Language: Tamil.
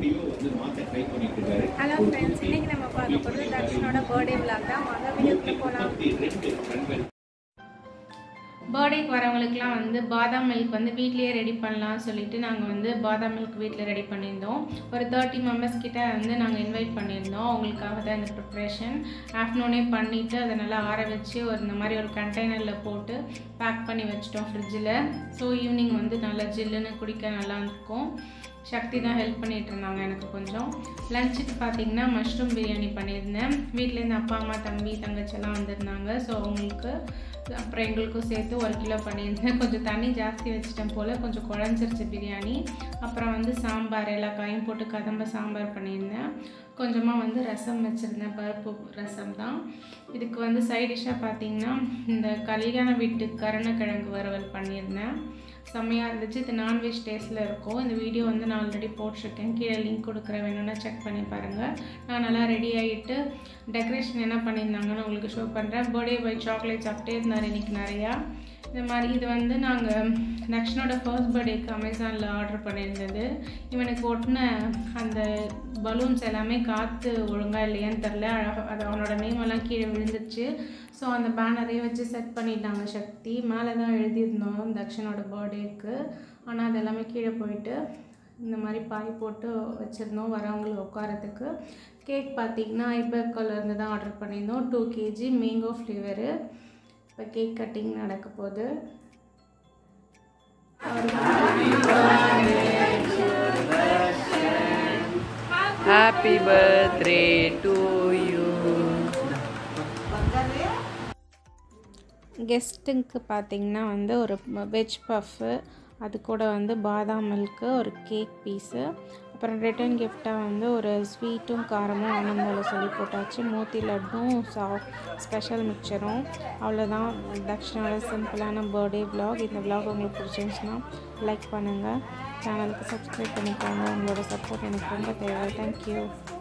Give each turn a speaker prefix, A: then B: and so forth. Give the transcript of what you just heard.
A: எப்படியோ வந்து மாத்த ட்ரை பண்ணிட்டு இருக்காரு
B: ஹலோ ஃப்ரெண்ட்ஸ் இன்னைக்கு நம்ம பார்க்க போகிறது தர்ஷனோட பர்த்டே vlog தான் வாங்க வீடியோக்குள்ள போகலாம்
A: ரெண்டு கண்கள்
C: பர்த்டேக்கு வரவங்களுக்குலாம் வந்து பாதாம் மில்க் வந்து வீட்லேயே ரெடி பண்ணலாம் சொல்லிட்டு நாங்கள் வந்து பாதாம் மில்க் வீட்டில் ரெடி பண்ணியிருந்தோம் ஒரு தேர்ட்டி மெம்பர்ஸ் கிட்ட வந்து நாங்கள் இன்வைட் பண்ணியிருந்தோம் அவங்களுக்காக தான் இந்த ப்ரிப்ரேஷன் ஆஃப்டர்நூனே பண்ணிவிட்டு அதை நல்லா ஆற வச்சு ஒரு இந்த மாதிரி ஒரு கண்டெய்னரில் போட்டு பேக் பண்ணி வச்சிட்டோம் ஃப்ரிட்ஜில் ஸோ ஈவினிங் வந்து நல்லா ஜில்லுன்னு குடிக்க நல்லா இருக்கும் சக்தி தான் ஹெல்ப் பண்ணிட்டு இருந்தாங்க எனக்கு கொஞ்சம் லஞ்சுக்கு பார்த்தீங்கன்னா மஷ்ரூம் பிரியாணி பண்ணியிருந்தேன் வீட்டிலேருந்து அப்பா அம்மா தம்பி தங்கச்சி எல்லாம் வந்திருந்தாங்க ஸோ அவங்களுக்கு அப்புறம் எங்களுக்கும் சேர்த்து ஒரு கிலோ பண்ணியிருந்தேன் கொஞ்சம் தண்ணி ஜாஸ்தி வச்சிட்டேன் போல் கொஞ்சம் குழஞ்சிருச்சு பிரியாணி அப்புறம் வந்து சாம்பார் எல்லா காயும் போட்டு கதம்ப சாம்பார் பண்ணியிருந்தேன் கொஞ்சமாக வந்து ரசம் வச்சுருந்தேன் பருப்பு ரசம் தான் இதுக்கு வந்து சைட் டிஷ்ஷாக பார்த்தீங்கன்னா இந்த கல்யாண வீட்டு கருணக்கிழங்கு வறுவல் பண்ணியிருந்தேன் செம்மையாக இருந்துச்சு இது நான்வெஜ் டேஸ்ட்டில் இருக்கும் இந்த வீடியோ வந்து நான் ஆல்ரெடி போட்டிருக்கேன் கீழே லிங்க் கொடுக்குறேன் வேணும்னா செக் பண்ணி பாருங்கள் நான் நல்லா ரெடி ஆகிட்டு டெக்கரேஷன் என்ன பண்ணியிருந்தாங்கன்னு உங்களுக்கு ஷோ பண்ணுறேன் பர்த்டே பை சாக்லேட் சாப்பிட்டே இருந்தார் இன்னைக்கு நிறையா இந்த மாதிரி இது வந்து நாங்கள் நக்ஷனோட ஃபர்ஸ்ட் பர்த்டேக்கு அமேசானில் ஆர்டர் பண்ணியிருந்தது இவனுக்கு ஒட்டின அந்த பலூன்ஸ் எல்லாமே காற்று ஒழுங்காக இல்லையான்னு தெரில அழகாக அது அவனோட நேம் எல்லாம் கீழே விழுந்துருச்சு ஸோ அந்த பேனரே வச்சு செட் பண்ணிட்டாங்க சக்தி மேலே தான் எழுதியிருந்தோம் தக்ஷனோட பர்த்டேக்கு ஆனால் அது எல்லாமே கீழே போயிட்டு இந்த மாதிரி பாய் போட்டு வச்சுருந்தோம் வரவங்களுக்கு உட்காரத்துக்கு கேக் பார்த்தீங்கன்னா ஐபேக்கோலேருந்து தான் ஆர்டர் பண்ணியிருந்தோம் டூ கேஜி மேங்கோ ஃப்ளேவரு இப்போ கேக் கட்டிங் நடக்க போகுது
D: Happy birthday to you.
C: கெஸ்ட்டுக்கு பார்த்தீங்கன்னா வந்து ஒரு வெஜ் பஃப்பு அது கூட வந்து பாதாம் மில்க்கு ஒரு கேக் பீஸு அப்புறம் ரிட்டன் கிஃப்டாக வந்து ஒரு ஸ்வீட்டும் காரமும் ஆனந்தால சொல்லி போட்டாச்சு மோத்தி லட்டும் சா ஸ்பெஷல் மிக்சரும் அவ்வளோதான் தக்ஷனோட சிம்பிளான பர்த்டே vlog இந்த vlog உங்களுக்கு பிடிச்சிருந்துச்சுன்னா லைக் பண்ணுங்கள் சேனலுக்கு சப்ஸ்கிரைப் பண்ணிக்கோங்க உங்களோட சப்போர்ட் எனக்கு ரொம்ப தேவை தேங்க்யூ